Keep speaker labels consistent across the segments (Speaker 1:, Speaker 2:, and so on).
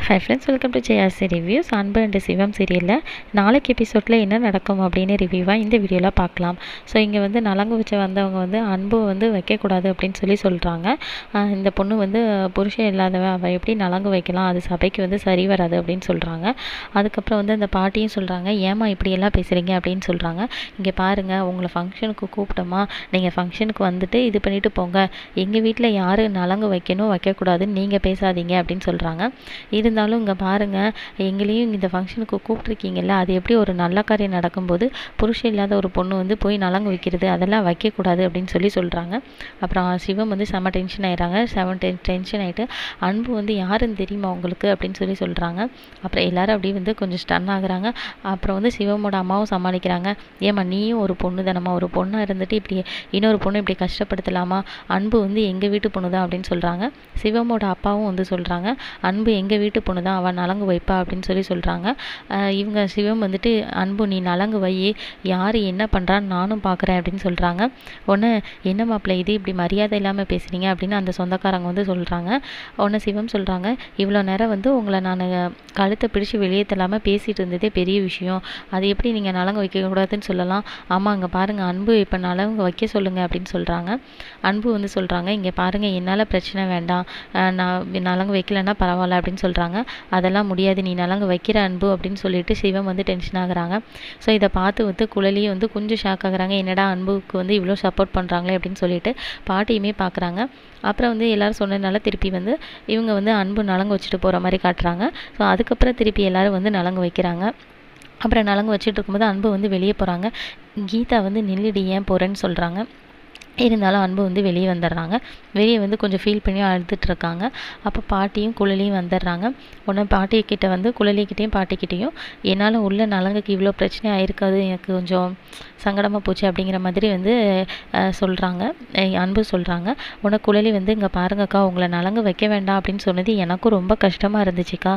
Speaker 1: high friends welcome to JRC reviews Anbu and Sivam சீரியலில் நாளைக்கு எபிசோடில் என்ன நடக்கும் அப்படின்னு ரிவ்யூவாக இந்த வீடியோவில் பார்க்கலாம் ஸோ இங்கே வந்து நலங்கு வச்சு வந்தவங்க வந்து அன்பு வந்து வைக்கக்கூடாது அப்படின்னு சொல்லி சொல்கிறாங்க இந்த பொண்ணு வந்து புருஷன் இல்லாதவ அவள் எப்படி நலங்கு வைக்கலாம் அது சபைக்கு வந்து சரி வராது அப்படின்னு சொல்கிறாங்க அதுக்கப்புறம் வந்து அந்த பாட்டியும் சொல்கிறாங்க ஏமா இப்படியெல்லாம் பேசுகிறீங்க அப்படின்னு சொல்கிறாங்க இங்கே பாருங்கள் உங்களை ஃபங்க்ஷனுக்கு கூப்பிட்டோமா நீங்கள் ஃபங்க்ஷனுக்கு வந்துட்டு இது பண்ணிவிட்டு போங்க எங்கள் வீட்டில் யார் நலங்கு வைக்கணும் வைக்கக்கூடாதுன்னு நீங்கள் பேசாதீங்க அப்படின்னு சொல்கிறாங்க இருந்தாலும் இங்கே பாருங்கள் எங்களையும் இந்த ஃபங்க்ஷனுக்கு கூப்பிட்ருக்கீங்கல்ல அது எப்படி ஒரு நல்ல காரியம் நடக்கும்போது புருஷன் இல்லாத ஒரு பொண்ணு வந்து போய் நலங்கு வைக்கிறது அதெல்லாம் வைக்கக்கூடாது அப்படின்னு சொல்லி சொல்கிறாங்க அப்புறம் சிவம் வந்து செம டென்ஷன் ஆயிடுறாங்க செவன் டென் டென்ஷன் ஆகிட்டு அன்பு வந்து யாருன்னு தெரியுமா உங்களுக்கு அப்படின்னு சொல்லி சொல்கிறாங்க அப்புறம் எல்லாரும் அப்படியே வந்து கொஞ்சம் ஸ்டன் ஆகுறாங்க அப்புறம் வந்து சிவமோட அம்மாவும் சமாளிக்கிறாங்க ஏம்மா நீயும் ஒரு பொண்ணு தானம்மா ஒரு பொண்ணாக இருந்துட்டு இப்படி இன்னொரு பொண்ணு இப்படி கஷ்டப்படுத்தலாமா அன்பு வந்து எங்கள் வீட்டு பொண்ணு தான் அப்படின்னு சொல்கிறாங்க சிவமோட அப்பாவும் வந்து சொல்கிறாங்க அன்பு எங்கள் வீட்டு பொண்ணு தான் அவள் நலங்கு வைப்பா அப்படின்னு சொல்லி சொல்கிறாங்க இவங்க சிவம் வந்துட்டு அன்பு நீ நலங்கு வை யார் என்ன பண்ணுறான்னு நானும் பார்க்குறேன் அப்படின்னு சொல்கிறாங்க ஒன்று என்ன மாப்பிள்ளை இது இப்படி மரியாதை இல்லாமல் பேசுகிறீங்க அப்படின்னு அந்த சொந்தக்காரங்க வந்து சொல்கிறாங்க ஒன்று சிவம் சொல்கிறாங்க இவ்வளோ நேரம் வந்து உங்களை நான் கழுத்தை பிடிச்சி வெளியே தள்ளாமல் பேசிகிட்டு இருந்ததே பெரிய விஷயம் அது எப்படி நீங்கள் நலங்கு வைக்கக்கூடாதுன்னு சொல்லலாம் ஆமாம் அங்கே பாருங்கள் அன்பு இப்போ நலங்கு வைக்க சொல்லுங்கள் அப்படின்னு சொல்கிறாங்க அன்பு வந்து சொல்கிறாங்க இங்கே பாருங்கள் என்னால் பிரச்சனை வேண்டாம் நான் நலங்கு வைக்கலன்னா பரவாயில்ல அப்படின்னு சொல்கிறாங்க அதெல்லாம் முடியாது நீ நலங்கு வைக்கிற அன்பு அப்படின்னு சொல்லிட்டு சிவம் வந்து டென்ஷன் ஆகுறாங்க ஸோ இதை பார்த்து வந்து குழலியும் வந்து கொஞ்சம் ஷாக் ஆகுறாங்க என்னடா அன்புக்கு வந்து இவ்வளோ சப்போர்ட் பண்ணுறாங்களே அப்படின்னு சொல்லிட்டு பாட்டியுமே பார்க்குறாங்க அப்புறம் வந்து எல்லோரும் சொன்னதுனால திருப்பி வந்து இவங்க வந்து அன்பு நலங்கு வச்சுட்டு போகிற மாதிரி காட்டுறாங்க ஸோ அதுக்கப்புறம் திருப்பி எல்லோரும் வந்து நலங்கு வைக்கிறாங்க அப்புறம் நலங்கு வச்சுட்டு இருக்கும்போது அன்பு வந்து வெளியே போகிறாங்க கீதா வந்து நில்லுடி ஏன் போகிறேன்னு சொல்கிறாங்க இருந்தாலும் அன்பு வந்து வெளியே வந்துடுறாங்க வெளியே வந்து கொஞ்சம் ஃபீல் பண்ணி அழுதுட்டு இருக்காங்க அப்போ பாட்டியும் குழலியும் வந்துடுறாங்க உடனே பாட்டிக்கிட்ட வந்து குழலிக்கிட்டேயும் பாட்டிக்கிட்டேயும் என்னால் உள்ள நலங்குக்கு இவ்வளோ பிரச்சனை ஆயிருக்காது எனக்கு கொஞ்சம் சங்கடமாக போச்சு அப்படிங்கிற மாதிரி வந்து சொல்கிறாங்க அன்பு சொல்கிறாங்க உடனே குழலி வந்து இங்கே பாருங்கக்கா உங்களை நலங்கு வைக்க வேண்டாம் அப்படின்னு சொன்னது எனக்கும் ரொம்ப கஷ்டமாக இருந்துச்சுக்கா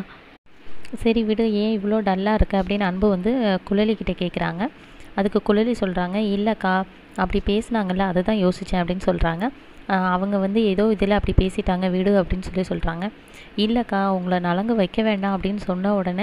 Speaker 1: சரி விடு ஏன் இவ்வளோ டல்லாக இருக்க அப்படின்னு அன்பு வந்து குழலிக்கிட்ட கேட்குறாங்க அதுக்கு குழலி சொல்கிறாங்க இல்லைக்கா அப்படி பேசினாங்கல்ல அதை தான் யோசித்தேன் அப்படின்னு சொல்கிறாங்க அவங்க வந்து ஏதோ இதில் அப்படி பேசிட்டாங்க விடு அப்படின்னு சொல்லி சொல்கிறாங்க இல்லைக்கா உங்களை நலங்கு வைக்க வேண்டாம் அப்படின்னு சொன்ன உடனே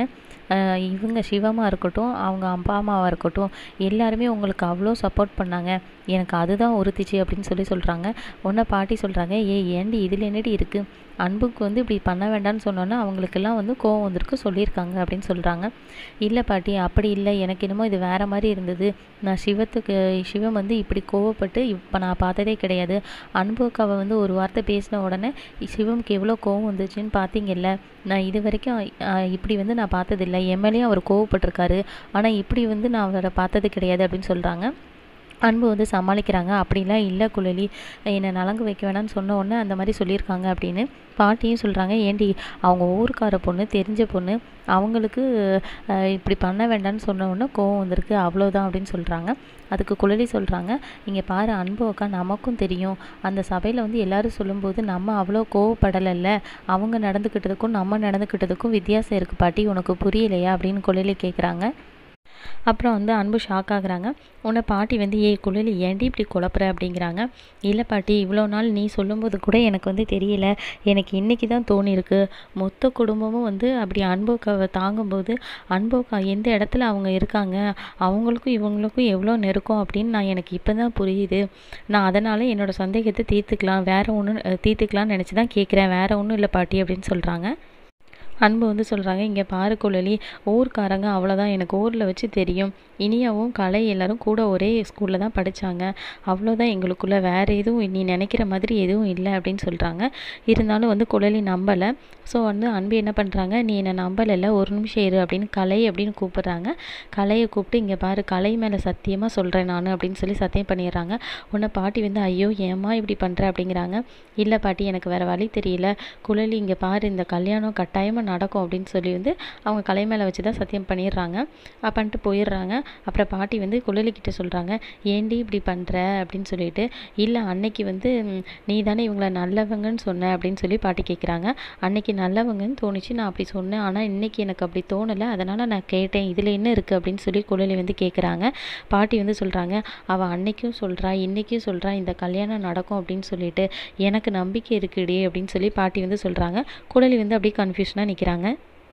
Speaker 1: இவங்க சிவமாக இருக்கட்டும் அவங்க அப்பா அம்மாவாக இருக்கட்டும் எல்லாருமே உங்களுக்கு அவ்வளோ சப்போர்ட் பண்ணாங்க எனக்கு அதுதான் உறுத்திச்சு அப்படின்னு சொல்லி சொல்கிறாங்க ஒன்றை பாட்டி சொல்கிறாங்க ஏ ஏண்டி இதில் என்னடி இருக்குது அன்புக்கு வந்து இப்படி பண்ண வேண்டாம்னு சொன்னோன்னே அவங்களுக்கெல்லாம் வந்து கோவம் வந்திருக்கு சொல்லியிருக்காங்க அப்படின்னு சொல்கிறாங்க இல்லை பாட்டி அப்படி இல்லை எனக்கு என்னமோ இது வேறு மாதிரி இருந்தது நான் சிவத்துக்கு சிவம் வந்து இப்படி கோவப்பட்டு இப்போ நான் பார்த்ததே கிடையாது அன்புக்கு அவள் வந்து ஒரு வார்த்தை பேசின உடனே சிவம்க்கு எவ்வளோ கோவம் வந்துச்சுன்னு பார்த்தீங்கல்ல நான் இது வரைக்கும் இப்படி வந்து நான் பார்த்ததில்லை எம்எல்ஏ அவர் கோவப்பட்டிருக்காரு ஆனால் இப்படி வந்து நான் அவரை பார்த்தது கிடையாது அப்படின்னு சொல்கிறாங்க அன்பு வந்து சமாளிக்கிறாங்க அப்படிலாம் இல்லை குழலி என்னை நலங்கு வைக்க வேணாம்னு சொன்ன உடனே அந்த மாதிரி சொல்லியிருக்காங்க அப்படின்னு பாட்டியும் சொல்கிறாங்க ஏண்டி அவங்க ஊருக்கார பொண்ணு தெரிஞ்ச பொண்ணு அவங்களுக்கு இப்படி பண்ண வேண்டாம்னு சொன்ன உடனே கோவம் வந்திருக்கு அவ்வளோதான் அப்படின்னு சொல்கிறாங்க அதுக்கு குழலி சொல்கிறாங்க இங்கே பாரு அன்பு அக்கா நமக்கும் தெரியும் அந்த சபையில் வந்து எல்லோரும் சொல்லும்போது நம்ம அவ்வளோ கோவப்படலைல்ல அவங்க நடந்துக்கிட்டதுக்கும் நம்ம நடந்துக்கிட்டதுக்கும் வித்தியாசம் இருக்குது பாட்டி உனக்கு புரியலையா அப்படின்னு குழலி கேட்குறாங்க அப்புறம் வந்து அன்பு ஷாக் ஆகுறாங்க உன்னை பாட்டி வந்து ஏய் குழலி ஏன்டி இப்படி குழப்புற அப்படிங்கிறாங்க இல்லை பாட்டி இவ்வளோ நாள் நீ சொல்லும்போது கூட எனக்கு வந்து தெரியல எனக்கு இன்றைக்கி தான் தோணியிருக்கு மொத்த குடும்பமும் வந்து அப்படி அன்போக்காவை தாங்கும்போது அன்போக்கா எந்த இடத்துல அவங்க இருக்காங்க அவங்களுக்கும் இவங்களுக்கும் எவ்வளோ நெருக்கம் அப்படின்னு நான் எனக்கு இப்போ தான் புரியுது நான் அதனால் என்னோடய சந்தேகத்தை தீர்த்துக்கலாம் வேறு ஒன்று தீர்த்துக்கலாம்னு நினச்சி தான் கேட்குறேன் வேறு ஒன்றும் இல்லை பாட்டி அப்படின்னு சொல்கிறாங்க அன்பு வந்து சொல்கிறாங்க இங்கே பாரு குழலி ஊர்க்காரங்க அவ்வளோதான் எனக்கு ஊரில் வச்சு தெரியும் இனியாவும் கலை எல்லோரும் கூட ஒரே ஸ்கூலில் தான் படித்தாங்க அவ்வளோதான் எங்களுக்குள்ளே வேறு எதுவும் நீ நினைக்கிற மாதிரி எதுவும் இல்லை அப்படின்னு சொல்கிறாங்க இருந்தாலும் வந்து குழலி நம்பலை ஸோ வந்து அன்பு என்ன பண்ணுறாங்க நீ என்னை நம்பலைல்ல ஒரு நிமிஷம் இரு அப்படின்னு கலை அப்படின்னு கூப்பிட்றாங்க கலையை கூப்பிட்டு இங்கே பாரு கலை மேலே சத்தியமாக சொல்கிறேன் நான் அப்படின்னு சொல்லி சத்தியம் பண்ணிடுறாங்க உன்னை பாட்டி வந்து ஐயோ ஏமா இப்படி பண்ணுற அப்படிங்கிறாங்க இல்லை பாட்டி எனக்கு வேறு வழி தெரியல குழலி இங்கே பாரு இந்த கல்யாணம் கட்டாயமாக நடக்கும் அப்படின்னு சொல்லி வந்து அவங்க கலை மேலே வச்சு தான் சத்தியம் பண்ணிடுறாங்க பண்ணிட்டு போயிடுறாங்க அப்புறம் பாட்டி வந்து குழலிக்கிட்ட சொல்கிறாங்க ஏண்டி இப்படி பண்ணுற அப்படின்னு சொல்லிட்டு இல்லை அன்னைக்கு வந்து நீ தானே இவங்கள நல்லவங்கன்னு சொன்ன அப்படின்னு சொல்லி பாட்டி கேட்குறாங்க அன்னைக்கு நல்லவங்கன்னு தோணுச்சு நான் அப்படி சொன்னேன் ஆனால் இன்னைக்கு எனக்கு அப்படி தோணலை அதனால் நான் கேட்டேன் இதில் என்ன இருக்குது அப்படின்னு சொல்லி குழலி வந்து கேட்குறாங்க பாட்டி வந்து சொல்கிறாங்க அவள் அன்னைக்கும் சொல்கிறா இன்றைக்கும் சொல்கிறா இந்த கல்யாணம் நடக்கும் அப்படின்னு சொல்லிட்டு எனக்கு நம்பிக்கை இருக்குடி அப்படின்னு சொல்லி பாட்டி வந்து சொல்கிறாங்க குழலி வந்து அப்படியே கன்ஃபியூஷனாக நிற்கிறாங்க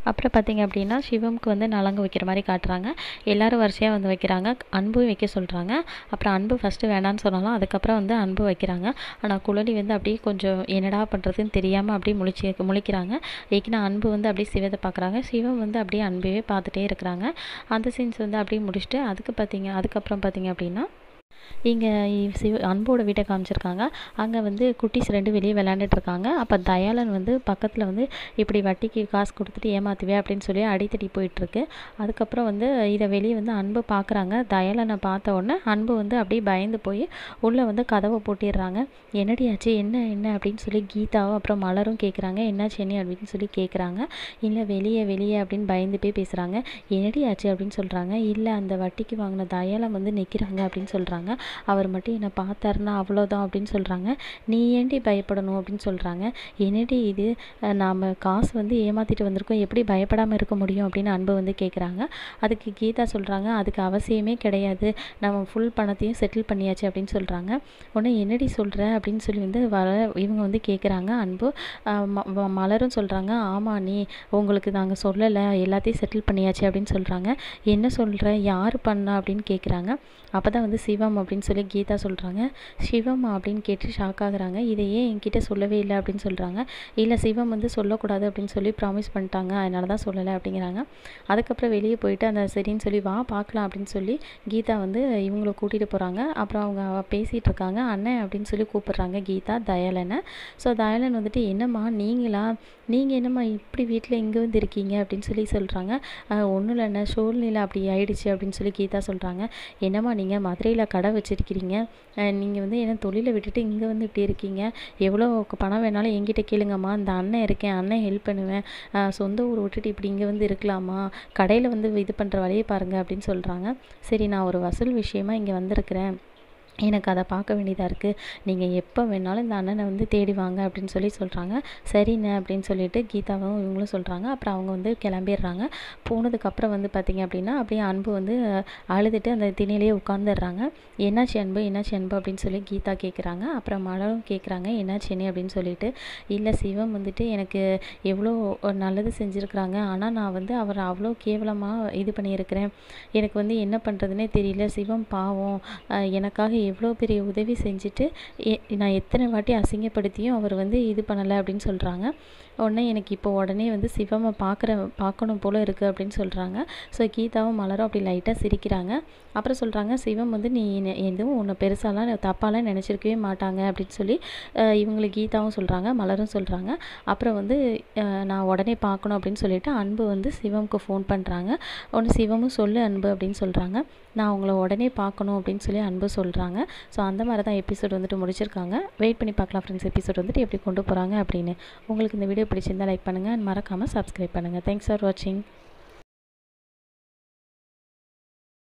Speaker 1: அப்புறம் பார்த்திங்க அப்படின்னா சிவம்க்கு வந்து நலங்கு வைக்கிற மாதிரி காட்டுறாங்க எல்லோரும் வரிசையாக வந்து வைக்கிறாங்க அன்பு வைக்க சொல்கிறாங்க அப்புறம் அன்பு ஃபஸ்ட்டு வேணான்னு சொன்னாலும் அதுக்கப்புறம் வந்து அன்பு வைக்கிறாங்க ஆனால் குழலி வந்து அப்படியே கொஞ்சம் என்னடா பண்ணுறதுன்னு தெரியாமல் அப்படியே முழிச்சு முழிக்கிறாங்க ஏக்கினா அன்பு வந்து அப்படியே சிவத்தை பார்க்குறாங்க சிவம் வந்து அப்படியே அன்பையே பார்த்துட்டே இருக்கிறாங்க அந்த சீன்ஸ் வந்து அப்படியே முடிச்சுட்டு அதுக்கு பார்த்தீங்க அதுக்கப்புறம் பார்த்தீங்க அப்படின்னா இங்கே சிவ அன்போட வீட்டை காமிச்சிருக்காங்க அங்கே வந்து குட்டீஸ் ரெண்டு வெளியே விளையாண்டுட்டு இருக்காங்க அப்போ தயாளன் வந்து பக்கத்தில் வந்து இப்படி வட்டிக்கு காசு கொடுத்துட்டு ஏமாத்துவே அப்படின்னு சொல்லி அடித்தடி போயிட்டுருக்கு அதுக்கப்புறம் வந்து இதை வெளியே வந்து அன்பு பார்க்குறாங்க தயாளனை பார்த்த உடனே அன்பு வந்து அப்படியே பயந்து போய் உள்ளே வந்து கதவை பூட்டிடுறாங்க என்னடி ஆச்சு என்ன என்ன அப்படின்னு சொல்லி கீதாவும் அப்புறம் மலரும் கேட்குறாங்க என்னாச்சு என்ன அப்படின்னு சொல்லி கேட்குறாங்க இல்லை வெளியே வெளியே அப்படின்னு பயந்து போய் பேசுகிறாங்க என்னடி ஆச்சு அப்படின்னு சொல்கிறாங்க இல்லை அந்த வட்டிக்கு வாங்கின தயாளம் வந்து நிற்கிறாங்க அப்படின்னு சொல்கிறாங்க அவர் மட்டும் என்னை பார்த்தாருன்னா அவ்வளோதான் அப்படின்னு சொல்கிறாங்க நீ ஏண்டி பயப்படணும் அப்படின்னு சொல்கிறாங்க என்னடி இது நாம் காசு வந்து ஏமாற்றிட்டு வந்திருக்கோம் எப்படி பயப்படாமல் இருக்க முடியும் அப்படின்னு அன்பு வந்து கேட்குறாங்க அதுக்கு கீதா சொல்கிறாங்க அதுக்கு அவசியமே கிடையாது நம்ம ஃபுல் பணத்தையும் செட்டில் பண்ணியாச்சு அப்படின்னு சொல்கிறாங்க உடனே என்னடி சொல்கிற அப்படின்னு சொல்லி வந்து வர இவங்க வந்து கேட்குறாங்க அன்பு மலரும் சொல்கிறாங்க ஆமாம் நீ உங்களுக்கு நாங்கள் சொல்லலை எல்லாத்தையும் செட்டில் பண்ணியாச்சு அப்படின்னு சொல்கிறாங்க என்ன சொல்கிற யார் பண்ணா அப்படின்னு கேட்குறாங்க அப்போ தான் வந்து சிவம் அப்படின்னு சொல்லி கீதா சொல்கிறாங்க சிவமா அப்படின்னு கேட்டு ஷாக் ஆகுறாங்க இதை ஏன் என்கிட்ட சொல்லவே இல்லை அப்படின்னு சொல்கிறாங்க இல்லை சிவம் வந்து சொல்லக்கூடாது அப்படின்னு சொல்லி ப்ராமிஸ் பண்ணிட்டாங்க அதனால தான் சொல்லலை அப்படிங்கிறாங்க அதுக்கப்புறம் வெளியே போயிட்டு அந்த சரின்னு சொல்லி வா பார்க்கலாம் அப்படின்னு சொல்லி கீதா வந்து இவங்கள கூட்டிகிட்டு போகிறாங்க அப்புறம் அவங்க பேசிகிட்டு இருக்காங்க அண்ணன் அப்படின்னு சொல்லி கூப்பிட்றாங்க கீதா தயாலனை ஸோ தயாலன் வந்துட்டு என்னம்மா நீங்களா நீங்கள் என்னம்மா இப்படி வீட்டில் இங்கே வந்து இருக்கீங்க அப்படின்னு சொல்லி சொல்கிறாங்க ஒன்றும் இல்லைண்ணே சூழ்நிலை அப்படி ஆயிடுச்சு அப்படின்னு சொல்லி கீதா சொல்கிறாங்க என்னம்மா நீங்கள் மதுரையில் கடை வச்சுருக்கிறீங்க நீங்கள் வந்து என்ன தொழிலை விட்டுட்டு இங்கே வந்து இப்படி இருக்கீங்க எவ்வளோ பணம் வேணாலும் என்கிட்ட கேளுங்கம்மா இந்த அண்ணன் இருக்கேன் அண்ணன் ஹெல்ப் பண்ணுவேன் சொந்த ஊர் விட்டுட்டு இப்படி இங்கே வந்து இருக்கலாமா கடையில் வந்து இது பண்ணுற வழியை பாருங்கள் அப்படின்னு சொல்கிறாங்க சரி நான் ஒரு வசூல் விஷயமா இங்கே வந்திருக்கிறேன் எனக்கு அதை பார்க்க வேண்டியதாக இருக்குது நீங்கள் எப்போ வேணாலும் இந்த அண்ணனை வந்து தேடி வாங்க அப்படின்னு சொல்லி சொல்கிறாங்க சரிண்ணே அப்படின்னு சொல்லிட்டு கீதாவும் இவங்களும் சொல்கிறாங்க அப்புறம் அவங்க வந்து கிளம்பிடுறாங்க போனதுக்கப்புறம் வந்து பார்த்திங்க அப்படின்னா அப்படியே அன்பு வந்து அழுதுட்டு அந்த திணையிலேயே உட்காந்துடுறாங்க என்னாச்சு அன்பு என்னாச்சு அன்பு அப்படின்னு சொல்லி கீதா கேட்குறாங்க அப்புறம் மலரும் கேட்குறாங்க என்னாச்சு என்ன அப்படின்னு சொல்லிட்டு இல்லை சிவம் வந்துட்டு எனக்கு எவ்வளோ நல்லது செஞ்சுருக்குறாங்க ஆனால் நான் வந்து அவரை அவ்வளோ கேவலமாக இது பண்ணியிருக்கிறேன் எனக்கு வந்து என்ன பண்ணுறதுனே தெரியல சிவம் பாவம் எனக்காக எவ்வளோ பெரிய உதவி செஞ்சுட்டு எ நான் எத்தனை வாட்டி அசிங்கப்படுத்தியும் அவர் வந்து இது பண்ணலை அப்படின்னு சொல்கிறாங்க உடனே எனக்கு இப்போ உடனே வந்து சிவமை பார்க்குற பார்க்கணும் போல் இருக்குது அப்படின்னு சொல்கிறாங்க ஸோ கீதாவும் மலரும் அப்படி லைட்டாக சிரிக்கிறாங்க அப்புறம் சொல்கிறாங்க சிவம் வந்து நீ எதுவும் உன்னை பெருசாலாம் தப்பாலாம் நினச்சிருக்கவே மாட்டாங்க அப்படின்னு சொல்லி இவங்களை கீதாவும் சொல்கிறாங்க மலரும் சொல்கிறாங்க அப்புறம் வந்து நான் உடனே பார்க்கணும் அப்படின்னு சொல்லிட்டு அன்பு வந்து சிவம்க்கு ஃபோன் பண்ணுறாங்க ஒன்று சிவமும் சொல்லு அன்பு அப்படின்னு சொல்கிறாங்க நான் உங்களை உடனே பார்க்கணும் அப்படின்னு சொல்லி அன்பு சொல்கிறாங்க ஸோ அந்த மாதிரி தான் எபிசோட் வந்துட்டு முடிச்சிருக்காங்க வெயிட் பண்ணி பார்க்கலாம் ஃப்ரெண்ட்ஸ் எபிசோட் வந்துட்டு எப்படி கொண்டு போகிறாங்க அப்படின்னு உங்களுக்கு இந்த வீடியோ பிடிச்சிருந்தால் லைக் பண்ணுங்கள் மறக்காமல் சப்ஸ்கிரைப் பண்ணுங்கள் தேங்க்ஸ் ஃபார் வாட்சிங்